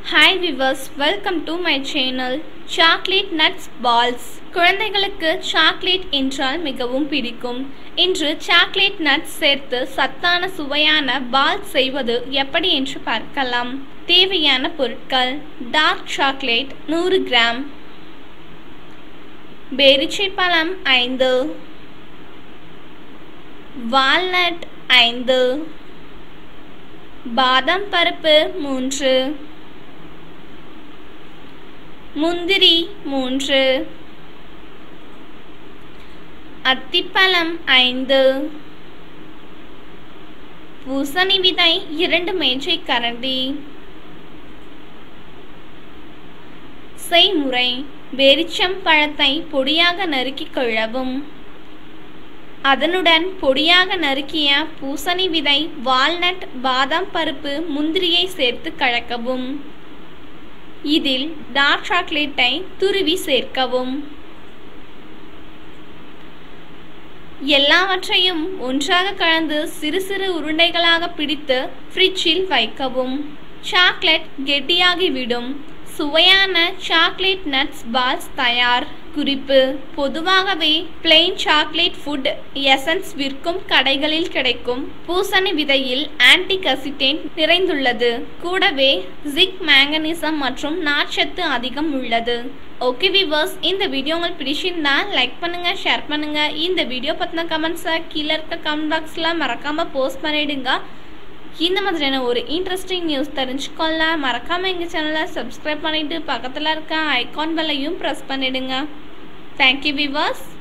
hi viewers welcome to my channel chocolate nuts balls குழந்தைகளுக்கு chocolate என்றால் மிகவும் பிடிக்கும் இன்று சாக்லேட் நட்ஸ் சேர்த்து சத்தான சுவையான பால் செய்வது எப்படி என்று பார்க்கலாம் தேவையான பொருட்கள் டார்க் சாக்லேட் நூறு கிராம் பேரிச்சை பழம் ஐந்து வால்நட் ஐந்து பாதாம் பருப்பு மூன்று முந்திரி மூன்று அத்திப்பழம் ஐந்து பூசணி விதை இரண்டு மேஜை கரண்டி செய்முறை பேரிச்சம் பழத்தை பொடியாக நறுக்கி கொள்ளவும் அதனுடன் பொடியாக நறுக்கிய பூசணி விதை வால்நட் பாதாம் பருப்பு முந்திரியை சேர்த்து கலக்கவும் இதில் டார்க் சாக்லேட்டை துருவி சேர்க்கவும் எல்லாவற்றையும் ஒன்றாக கலந்து சிறு சிறு உருண்டைகளாக பிடித்து ஃப்ரிட்ஜில் வைக்கவும் சாக்லேட் கெட்டியாகிவிடும் சுவையான சாக்லேட் நட்ஸ் பால்ஸ் தயார் குறிப்பு பொதுவாகவே பிளெயின் சாக்லேட் ஃபுட் எசன்ஸ் விற்கும் கடைகளில் கிடைக்கும் பூசணி விதையில் ஆன்டிக் அசிடேட் நிறைந்துள்ளது கூடவே ஜிக் மேங்கனிசம் மற்றும் நார்ச்சத்து அதிகம் உள்ளது ஓகே விவர்ஸ் இந்த வீடியோ உங்களுக்கு பிடிச்சிருந்தா லைக் பண்ணுங்க ஷேர் பண்ணுங்க இந்த வீடியோ பற்றின கமெண்ட்ஸை கீழே இருக்க கமெண்ட் பாக்ஸில் மறக்காம போஸ்ட் பண்ணிடுங்க இந்த மாதிரியான ஒரு இன்ட்ரெஸ்டிங் நியூஸ் தெரிஞ்சுக்கொள்ள மறக்காமல் எங்கள் சேனலை சப்ஸ்கிரைப் பண்ணிவிட்டு பக்கத்தில் இருக்க ஐகான் பெல்லையும் ப்ரெஸ் பண்ணிடுங்க தேங்க்யூ விவாஸ்